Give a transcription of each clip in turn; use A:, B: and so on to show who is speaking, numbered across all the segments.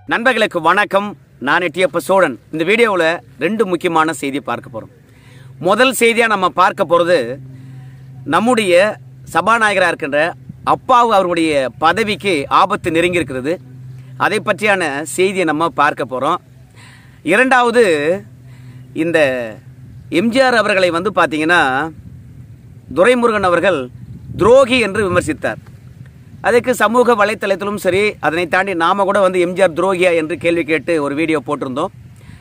A: நண்பர்களுக்கு வணக்கம் நான் எட்டியப்ப சோழன் இந்த வீடியோவில் ரெண்டு முக்கியமான செய்தி பார்க்க போகிறோம் முதல் செய்தியாக நம்ம பார்க்க போகிறது நம்முடைய சபாநாயகராக இருக்கின்ற அப்பாவு அவருடைய பதவிக்கு ஆபத்து நெருங்கி இருக்கிறது அதை பற்றியான செய்தியை நம்ம பார்க்க போகிறோம் இரண்டாவது இந்த எம்ஜிஆர் அவர்களை வந்து பார்த்தீங்கன்னா துரைமுருகன் அவர்கள் துரோகி என்று விமர்சித்தார் அதுக்கு சமூக வலைத்தளத்திலும் சரி அதனை தாண்டி நாம கூட வந்து எம்ஜிஆர் துரோகியா என்று கேள்வி கேட்டு ஒரு வீடியோ போட்டிருந்தோம்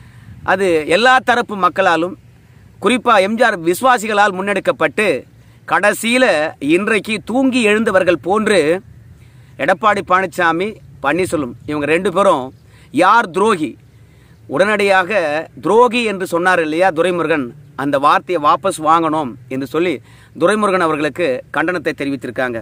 A: அது எல்லா தரப்பு மக்களாலும் குறிப்பாக எம்ஜிஆர் விசுவாசிகளால் முன்னெடுக்கப்பட்டு கடைசியில் இன்றைக்கு தூங்கி எழுந்தவர்கள் போன்று எடப்பாடி பழனிசாமி பன்னீர்செல்வம் இவங்க ரெண்டு பேரும் யார் துரோகி உடனடியாக துரோகி என்று சொன்னார் இல்லையா துரைமுருகன் அந்த வார்த்தையை வாபஸ் வாங்கணும் என்று சொல்லி துரைமுருகன் அவர்களுக்கு கண்டனத்தை தெரிவித்திருக்காங்க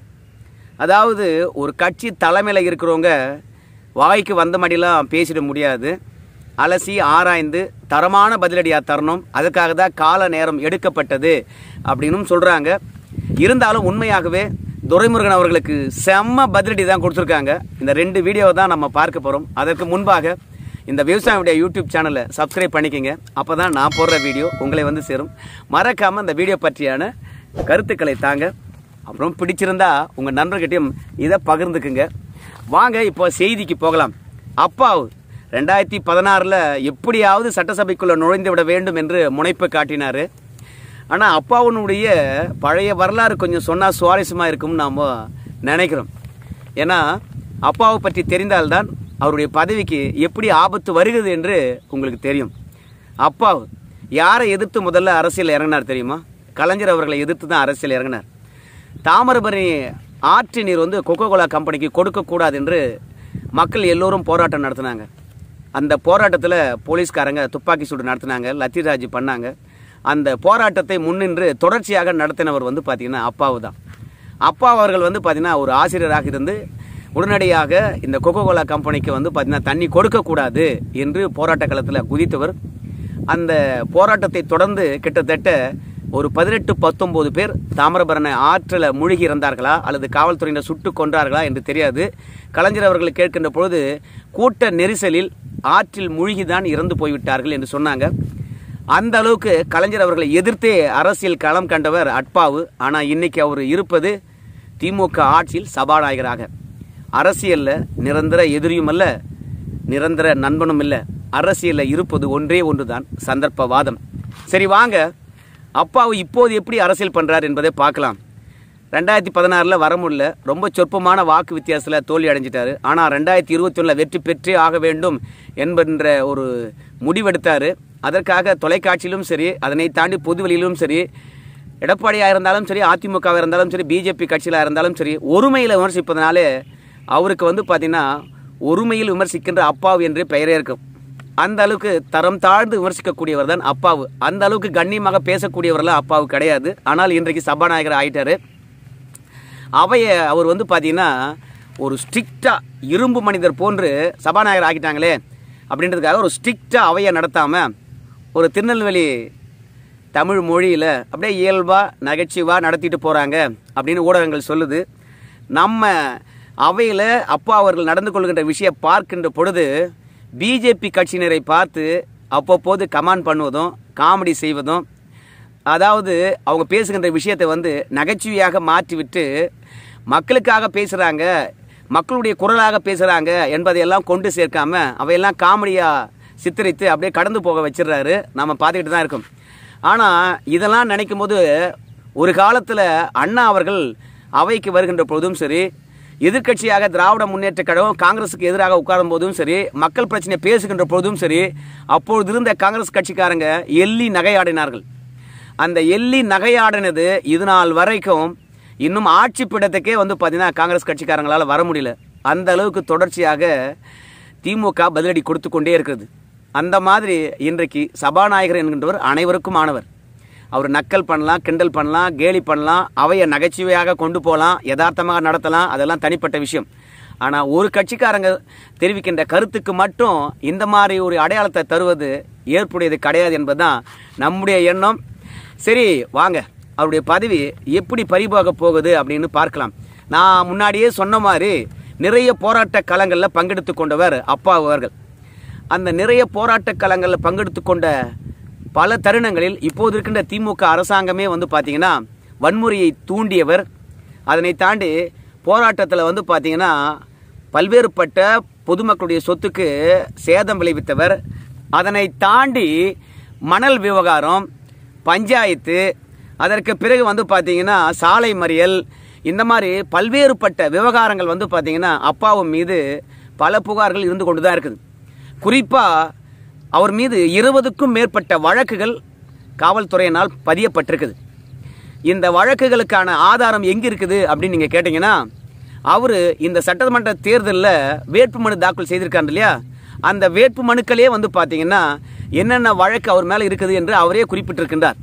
A: அதாவது ஒரு கட்சி தலைமையில் இருக்கிறவங்க வாய்க்கு வந்த மாதிரிலாம் பேசிட முடியாது அலசி ஆராய்ந்து தரமான பதிலடியாக தரணும் அதுக்காக தான் கால நேரம் எடுக்கப்பட்டது அப்படின்னும் சொல்கிறாங்க இருந்தாலும் உண்மையாகவே துரைமுருகன் அவர்களுக்கு செம்ம பதிலடி தான் கொடுத்துருக்காங்க இந்த ரெண்டு வீடியோவை தான் நம்ம பார்க்க போகிறோம் அதற்கு முன்பாக இந்த விவசாயியுடைய யூடியூப் சேனலை சப்ஸ்கிரைப் பண்ணிக்கங்க அப்போ தான் நான் போடுற வீடியோ உங்களை வந்து சேரும் மறக்காமல் இந்த வீடியோ பற்றியான கருத்துக்களை தாங்க அப்புறம் பிடிச்சிருந்தா உங்கள் நண்பர்கிட்டையும் இதை பகிர்ந்துக்குங்க வாங்க இப்போ செய்திக்கு போகலாம் அப்பாவு ரெண்டாயிரத்தி பதினாறில் எப்படியாவது சட்டசபைக்குள்ளே நுழைந்து விட வேண்டும் என்று முனைப்பு காட்டினார் ஆனால் அப்பாவுனுடைய பழைய வரலாறு கொஞ்சம் சொன்னால் சுவாரஸ்யமாக இருக்கும்னு நாம் நினைக்கிறோம் ஏன்னா அப்பாவை பற்றி தெரிந்தால்தான் அவருடைய பதவிக்கு எப்படி ஆபத்து வருகிறது என்று உங்களுக்கு தெரியும் அப்பாவு யாரை எதிர்த்து முதல்ல அரசியல் இறங்கினார் தெரியுமா கலைஞர் அவர்களை எதிர்த்து தான் அரசியல் இறங்கினார் தாமிரபரணி ஆற்று நீர் வந்து கொக்கோ கோலா கம்பெனிக்கு கொடுக்கக்கூடாது என்று மக்கள் எல்லோரும் போராட்டம் நடத்தினாங்க அந்த போராட்டத்தில் போலீஸ்காரங்க துப்பாக்கி சூடு நடத்தினாங்க லத்திராஜ் பண்ணாங்க அந்த போராட்டத்தை முன்னின்று தொடர்ச்சியாக நடத்தினவர் வந்து பார்த்திங்கன்னா அப்பாவு தான் அப்பா அவர்கள் வந்து பார்த்திங்கன்னா ஒரு ஆசிரியராக இருந்து உடனடியாக இந்த கொக்கோ கோலா கம்பெனிக்கு வந்து பார்த்திங்கன்னா தண்ணி கொடுக்கக்கூடாது என்று போராட்ட களத்தில் குதித்தவர் அந்த போராட்டத்தை தொடர்ந்து கிட்டத்தட்ட ஒரு பதினெட்டு பத்தொன்பது பேர் தாமிரபரண ஆற்றில் மூழ்கி இறந்தார்களா அல்லது காவல்துறையினர் சுட்டு கொன்றார்களா என்று தெரியாது கலைஞர் அவர்கள் கேட்கின்ற பொழுது கூட்ட நெரிசலில் ஆற்றில் மூழ்கிதான் இறந்து போய்விட்டார்கள் என்று சொன்னாங்க அந்த அளவுக்கு கலைஞர் அவர்களை எதிர்த்தே அரசியல் களம் கண்டவர் அட்பாவு ஆனால் இன்னைக்கு அவர் இருப்பது திமுக ஆட்சியில் சபாநாயகராக அரசியலில் நிரந்தர எதிரியும் அல்ல நிரந்தர நண்பனும் இல்லை அரசியலில் இருப்பது ஒன்றே ஒன்றுதான் சந்தர்ப்பவாதம் சரி வாங்க அப்பாவு இப்போது எப்படி அரசியல் பண்ணுறார் என்பதை பார்க்கலாம் ரெண்டாயிரத்தி பதினாறில் வர முடியல ரொம்ப சொற்பமான வாக்கு வித்தியாசத்தில் தோல்வி அடைஞ்சிட்டாரு ஆனால் ரெண்டாயிரத்தி இருபத்தி ஒன்றில் வெற்றி பெற்றே ஆக வேண்டும் என்கின்ற ஒரு முடிவெடுத்தார் அதற்காக தொலைக்காட்சியிலும் சரி அதனை தாண்டி பொதுவெளியிலும் சரி எடப்பாடியாக இருந்தாலும் சரி அதிமுகவாக இருந்தாலும் சரி பிஜேபி கட்சியில் இருந்தாலும் சரி ஒருமையில் விமர்சிப்பதனாலே அவருக்கு வந்து பார்த்திங்கன்னா ஒருமையில் விமர்சிக்கின்ற அப்பாவு என்று பெயரே இருக்கும் அந்த அளவுக்கு தரம் தாழ்ந்து விமர்சிக்கக்கூடியவர் தான் அப்பாவு அந்த அளவுக்கு கண்ணியமாக பேசக்கூடியவரெல்லாம் அப்பாவு கிடையாது ஆனால் இன்றைக்கு சபாநாயகர் ஆயிட்டாரு அவையை அவர் வந்து பார்த்தீங்கன்னா ஒரு ஸ்ட்ரிக்டாக இரும்பு மனிதர் போன்று சபாநாயகர் ஆக்கிட்டாங்களே அப்படின்றதுக்காக ஒரு ஸ்ட்ரிக்டாக அவையை நடத்தாமல் ஒரு திருநெல்வேலி தமிழ் மொழியில் அப்படியே இயல்பாக நகைச்சுவாக நடத்திட்டு போகிறாங்க அப்படின்னு ஊடகங்கள் சொல்லுது நம்ம அவையில் அப்பா அவர்கள் நடந்து கொள்கின்ற விஷயம் பார்க்கின்ற பொழுது பிஜேபி கட்சியினரை பார்த்து அவ்வப்போது கமாண்ட் பண்ணுவதும் காமெடி செய்வதும் அதாவது அவங்க பேசுகின்ற விஷயத்தை வந்து நகைச்சுவையாக மாற்றிவிட்டு மக்களுக்காக பேசுகிறாங்க மக்களுடைய குரலாக பேசுகிறாங்க என்பதையெல்லாம் கொண்டு சேர்க்காம அவையெல்லாம் காமெடியாக சித்தரித்து அப்படியே கடந்து போக வச்சிடுறாரு நம்ம பார்த்துக்கிட்டு தான் இருக்கோம் ஆனால் இதெல்லாம் நினைக்கும் போது ஒரு காலத்தில் அண்ணா அவர்கள் அவைக்கு வருகின்ற பொழுதும் சரி எதிர்க்கட்சியாக திராவிட முன்னேற்ற கழகம் காங்கிரஸுக்கு எதிராக உட்காரும் போதும் சரி மக்கள் பிரச்சனை பேசுகின்ற பொழுதும் சரி அப்பொழுது இருந்த காங்கிரஸ் கட்சிக்காரங்க எள்ளி நகையாடினார்கள் அந்த எள்ளி நகையாடினது இது நாள் வரைக்கும் இன்னும் ஆட்சி பீடத்துக்கே வந்து பார்த்தீங்கன்னா காங்கிரஸ் கட்சிக்காரங்களால் வர முடியல அந்த அளவுக்கு தொடர்ச்சியாக திமுக பதிலடி கொடுத்து கொண்டே இருக்கிறது அந்த மாதிரி இன்றைக்கு சபாநாயகர் என்கின்றவர் அனைவருக்கும் ஆனவர் அவர் நக்கல் பண்ணலாம் கிண்டல் பண்ணலாம் கேலி பண்ணலாம் அவையை நகைச்சுவையாக கொண்டு போகலாம் யதார்த்தமாக நடத்தலாம் அதெல்லாம் தனிப்பட்ட விஷயம் ஆனால் ஒரு கட்சிக்காரங்க தெரிவிக்கின்ற கருத்துக்கு மட்டும் இந்த மாதிரி ஒரு அடையாளத்தை தருவது ஏற்புடையது கிடையாது என்பதுதான் நம்முடைய எண்ணம் சரி வாங்க அவருடைய பதவி எப்படி பறிபோக போகுது அப்படின்னு பார்க்கலாம் நான் முன்னாடியே சொன்ன மாதிரி நிறைய போராட்ட களங்களில் பங்கெடுத்து கொண்டவர் அப்பா அவர்கள் அந்த நிறைய போராட்ட களங்களில் பங்கெடுத்து கொண்ட பல தருணங்களில் இப்போது இருக்கின்ற திமுக அரசாங்கமே வந்து பார்த்தீங்கன்னா வன்முறையை தூண்டியவர் அதனை தாண்டி போராட்டத்தில் வந்து பார்த்தீங்கன்னா பல்வேறுபட்ட பொதுமக்களுடைய சொத்துக்கு சேதம் விளைவித்தவர் அதனை தாண்டி மணல் விவகாரம் பஞ்சாயத்து அதற்கு பிறகு வந்து பார்த்தீங்கன்னா சாலை மறியல் இந்த மாதிரி பல்வேறுபட்ட விவகாரங்கள் வந்து பார்த்தீங்கன்னா அப்பாவும் மீது பல புகார்கள் இருந்து கொண்டு தான் இருக்குது குறிப்பாக அவர் மீது இருபதுக்கும் மேற்பட்ட வழக்குகள் காவல்துறையினால் பதியப்பட்டிருக்குது இந்த வழக்குகளுக்கான ஆதாரம் எங்கே இருக்குது அப்படின்னு நீங்கள் கேட்டிங்கன்னா அவர் இந்த சட்டமன்ற தேர்தலில் வேட்புமனு தாக்கல் செய்திருக்காரு இல்லையா அந்த வேட்பு மனுக்களே வந்து பார்த்தீங்கன்னா என்னென்ன வழக்கு அவர் மேலே இருக்குது என்று அவரே குறிப்பிட்டிருக்கின்றார்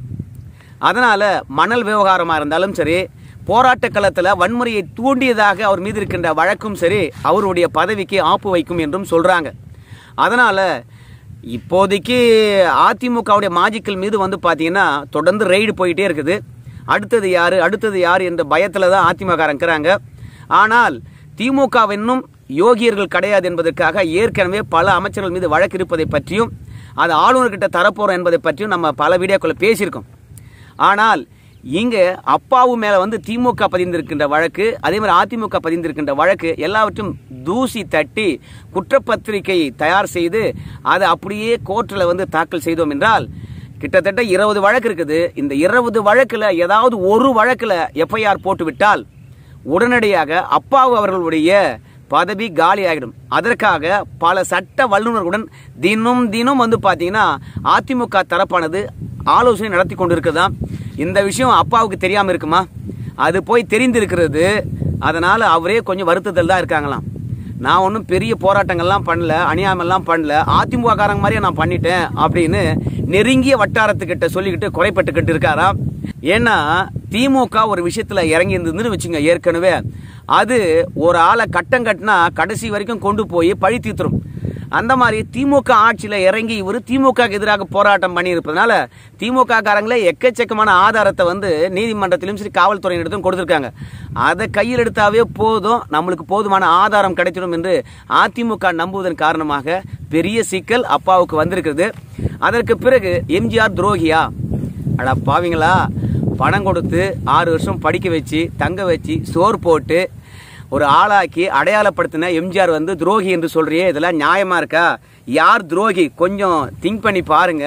A: அதனால் மணல் விவகாரமாக இருந்தாலும் சரி போராட்ட களத்தில் வன்முறையை தூண்டியதாக அவர் மீது இருக்கின்ற வழக்கும் சரி அவருடைய பதவிக்கு ஆப்பு வைக்கும் என்றும் சொல்கிறாங்க அதனால் இப்போதைக்கு அதிமுகவுடைய மாஜிக்கள் மீது வந்து பார்த்தீங்கன்னா தொடர்ந்து ரெய்டு போயிட்டே இருக்குது அடுத்தது யார் அடுத்தது யார் என்ற பயத்தில் தான் அதிமுக இருக்கிறாங்க ஆனால் திமுக இன்னும் யோகியர்கள் கிடையாது என்பதற்காக ஏற்கனவே பல அமைச்சர்கள் மீது வழக்கு இருப்பதை பற்றியும் அது ஆளுநர்கிட்ட தரப்போறோம் என்பதை பற்றியும் நம்ம பல வீடியோக்களில் பேசியிருக்கோம் ஆனால் இங்க அப்பாவு மேல வந்து திமுக பதிந்திருக்கின்ற வழக்கு அதே மாதிரி அதிமுக பதிந்திருக்கின்ற வழக்கு எல்லாவற்றும் தூசி தட்டி குற்றப்பத்திரிகை தயார் செய்து அதை அப்படியே கோர்ட்டில் வந்து தாக்கல் செய்தோம் என்றால் கிட்டத்தட்ட இருபது வழக்கு இருக்குது இந்த இருபது வழக்குல ஏதாவது ஒரு வழக்குல எஃப்ஐஆர் போட்டு விட்டால் உடனடியாக அப்பாவு அவர்களுடைய பதவி காலி ஆகிடும் அதற்காக பல சட்ட வல்லுநர்களுடன் தினம் தினம் வந்து பார்த்தீங்கன்னா அதிமுக தரப்பானது ஆலோசனை நடத்தி கொண்டிருக்குதாம் இந்த விஷயம் அப்பாவுக்கு தெரியாம இருக்குமா அது போய் தெரிந்திருக்கிறது அதனால அவரே கொஞ்சம் வருத்தத்தில் தான் இருக்காங்களாம் நான் ஒன்றும் பெரிய போராட்டங்கள்லாம் பண்ணல அநியாயமெல்லாம் பண்ணல அதிமுக காரங்க மாதிரியே நான் பண்ணிட்டேன் அப்படின்னு நெருங்கிய வட்டாரத்துக்கிட்ட சொல்லிக்கிட்டு குறைப்பட்டுக்கிட்டு இருக்காராம் ஏன்னா திமுக ஒரு விஷயத்துல இறங்கி இருந்ததுன்னு வச்சுங்க ஏற்கனவே அது ஒரு ஆளை கட்டம் கட்டினா கடைசி வரைக்கும் கொண்டு போய் பழி தீர்த்துரும் அந்த மாதிரி திமுக ஆட்சியில இறங்கி இவர் திமுக எதிராக போராட்டம் பண்ணியிருப்பதனால திமுக காரங்களே எக்கச்சக்கமான ஆதாரத்தை வந்து நீதிமன்றத்திலும் சரி காவல்துறையினரிடம் கொடுத்திருக்காங்க அதை கையில் எடுத்தாவே போதும் நம்மளுக்கு போதுமான ஆதாரம் கிடைச்சிடும் என்று அதிமுக நம்புவதன் காரணமாக பெரிய சிக்கல் அப்பாவுக்கு வந்திருக்கிறது அதற்கு பிறகு எம்ஜிஆர் துரோகியா அடா பாவிங்களா பணம் கொடுத்து ஆறு வருஷம் படிக்க வச்சு தங்க வச்சு சோறு போட்டு ஒரு ஆளாக்கி அடையாளப்படுத்தின எம்ஜிஆர் வந்து துரோகி என்று சொல்றியே இதெல்லாம் நியாயமா இருக்கா யார் துரோகி கொஞ்சம் திங்க் பண்ணி பாருங்க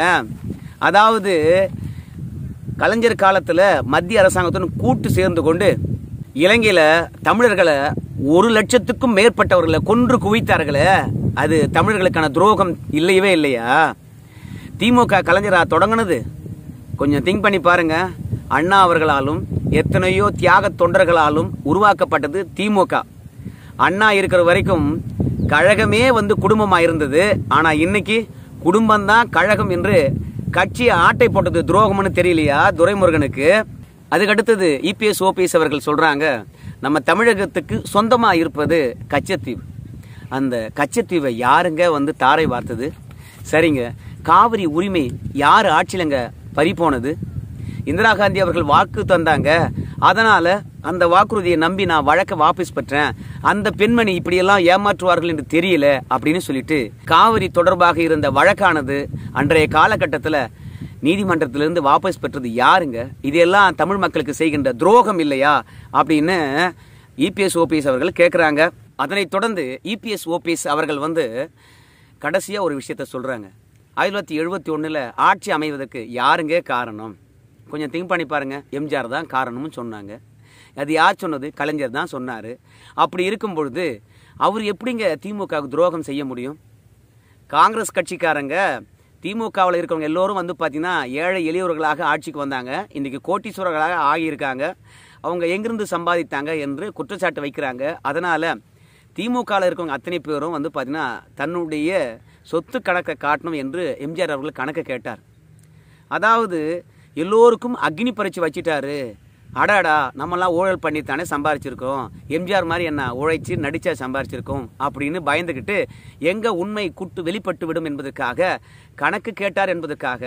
A: அதாவது கலைஞர் காலத்துல மத்திய அரசாங்கத்துடன் கூட்டு சேர்ந்து கொண்டு இலங்கையில தமிழர்களை ஒரு லட்சத்துக்கும் மேற்பட்டவர்களை கொன்று குவித்தார்களே அது தமிழர்களுக்கான துரோகம் இல்லையவே இல்லையா திமுக கலைஞரா தொடங்கினது கொஞ்சம் திங்க் பண்ணி பாருங்க அண்ணா அவர்களாலும் எத்தனையோ தியாக தொண்டர்களாலும் உருவாக்கப்பட்டது திமுக அண்ணா இருக்கிற வரைக்கும் கழகமே வந்து குடும்பமா இருந்தது ஆனா இன்னைக்கு குடும்பம் தான் கழகம் என்று கட்சியை ஆட்டை போட்டது துரோகம்னு தெரியலையா துரைமுருகனுக்கு அதுக்கு அடுத்தது இபிஎஸ் ஓபிஎஸ் அவர்கள் சொல்றாங்க நம்ம தமிழகத்துக்கு சொந்தமா இருப்பது கச்சத்தீவு அந்த கச்சத்தீவை யாருங்க வந்து தாரை வார்த்தது சரிங்க காவிரி உரிமை யார் ஆட்சியிலங்க பறி போனது இந்திரா காந்தி அவர்கள் வாக்கு தந்தாங்க அதனால அந்த வாக்குறுதியை நம்பி நான் வழக்க வாபஸ் பெற்றேன் அந்த பெண்மணி இப்படியெல்லாம் ஏமாற்றுவார்கள் என்று தெரியல அப்படின்னு சொல்லிட்டு காவிரி தொடர்பாக இருந்த வழக்கானது அன்றைய காலகட்டத்தில் நீதிமன்றத்திலிருந்து வாபஸ் பெற்றது யாருங்க இதெல்லாம் தமிழ் மக்களுக்கு செய்கின்ற துரோகம் இல்லையா அப்படின்னு இபிஎஸ் ஓபிஎஸ் அவர்கள் கேட்குறாங்க அதனைத் தொடர்ந்து இபிஎஸ் ஓபிஎஸ் அவர்கள் வந்து கடைசியாக ஒரு விஷயத்த சொல்கிறாங்க ஆயிரத்தி தொள்ளாயிரத்தி எழுபத்தி ஒன்றில் ஆட்சி அமைவதற்கு யாருங்க காரணம் கொஞ்சம் திங்க் பண்ணி பாருங்க எம்ஜிஆர் தான் காரணம்னு சொன்னாங்க அது யார் சொன்னது கலைஞர் தான் சொன்னார் அப்படி இருக்கும் பொழுது அவர் எப்படிங்க திமுகவுக்கு துரோகம் செய்ய முடியும் காங்கிரஸ் கட்சிக்காரங்க திமுகவில் இருக்கிறவங்க எல்லோரும் வந்து பார்த்தீங்கன்னா ஏழை எளியவர்களாக ஆட்சிக்கு வந்தாங்க இன்றைக்கி கோட்டீஸ்வரர்களாக ஆகியிருக்காங்க அவங்க எங்கிருந்து சம்பாதித்தாங்க என்று குற்றச்சாட்டு வைக்கிறாங்க அதனால் திமுகவில் இருக்கவங்க அத்தனை பேரும் வந்து பார்த்தீங்கன்னா தன்னுடைய சொத்து கணக்கை காட்டணும் என்று எம்ஜிஆர் அவர்கள் கணக்கை கேட்டார் அதாவது எல்லோருக்கும் அக்னி பறிச்சு வச்சிட்டாரு அடாடா நம்மலாம் ஊழல் பண்ணித்தானே சம்பாரிச்சிருக்கோம் எம்ஜிஆர் மாதிரி என்ன உழைச்சி நடிச்சா சம்பாரிச்சிருக்கோம் அப்படின்னு பயந்துக்கிட்டு எங்க உண்மை குட்டு வெளிப்பட்டு விடும் என்பதற்காக கணக்கு கேட்டார் என்பதற்காக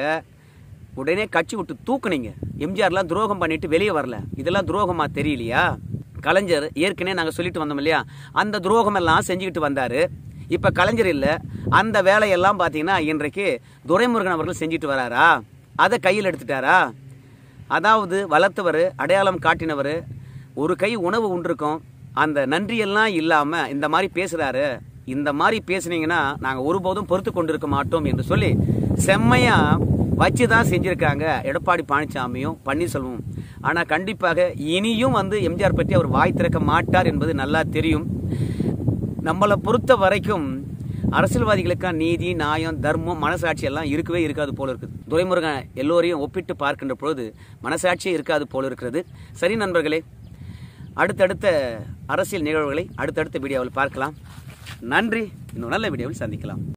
A: உடனே கட்சி விட்டு தூக்குனீங்க எம்ஜிஆர்லாம் துரோகம் பண்ணிட்டு வெளியே வரல இதெல்லாம் துரோகமா தெரியலையா கலைஞர் ஏற்கனவே நாங்கள் சொல்லிட்டு வந்தோம் இல்லையா அந்த துரோகம் எல்லாம் செஞ்சுக்கிட்டு வந்தார் இப்போ கலைஞர் இல்லை அந்த வேலையெல்லாம் பார்த்தீங்கன்னா இன்றைக்கு துரைமுருகன் அவர்கள் செஞ்சுட்டு வராரா அதை கையில் எடுத்துட்டாரா அதாவது வளர்த்தவர் அடையாளம் காட்டினவர் ஒரு கை உணவு உண்டிருக்கும் அந்த நன்றியெல்லாம் இல்லாமல் இந்த மாதிரி பேசுகிறாரு இந்த மாதிரி பேசுனீங்கன்னா நாங்கள் ஒருபோதும் பொறுத்து கொண்டிருக்க மாட்டோம் என்று சொல்லி செம்மையாக வச்சு தான் செஞ்சுருக்காங்க எடப்பாடி பழனிசாமியும் பன்னீர்செல்வமும் ஆனால் கண்டிப்பாக இனியும் வந்து எம்ஜிஆர் பற்றி அவர் வாய் திறக்க மாட்டார் என்பது நல்லா தெரியும் நம்மளை பொறுத்த வரைக்கும் அரசியல்வாதிகளுக்கா நீதி நியாயம் தர்மம் மனசாட்சி எல்லாம் இருக்கவே இருக்காது போல இருக்குது துரைமுருகன் எல்லோரையும் ஒப்பிட்டு பார்க்கின்ற பொழுது மனசாட்சியே இருக்காது போல இருக்கிறது சரி நண்பர்களே அடுத்தடுத்த அரசியல் நிகழ்வுகளை அடுத்தடுத்த வீடியோவில் பார்க்கலாம் நன்றி இன்னும் நல்ல வீடியோவில் சந்திக்கலாம்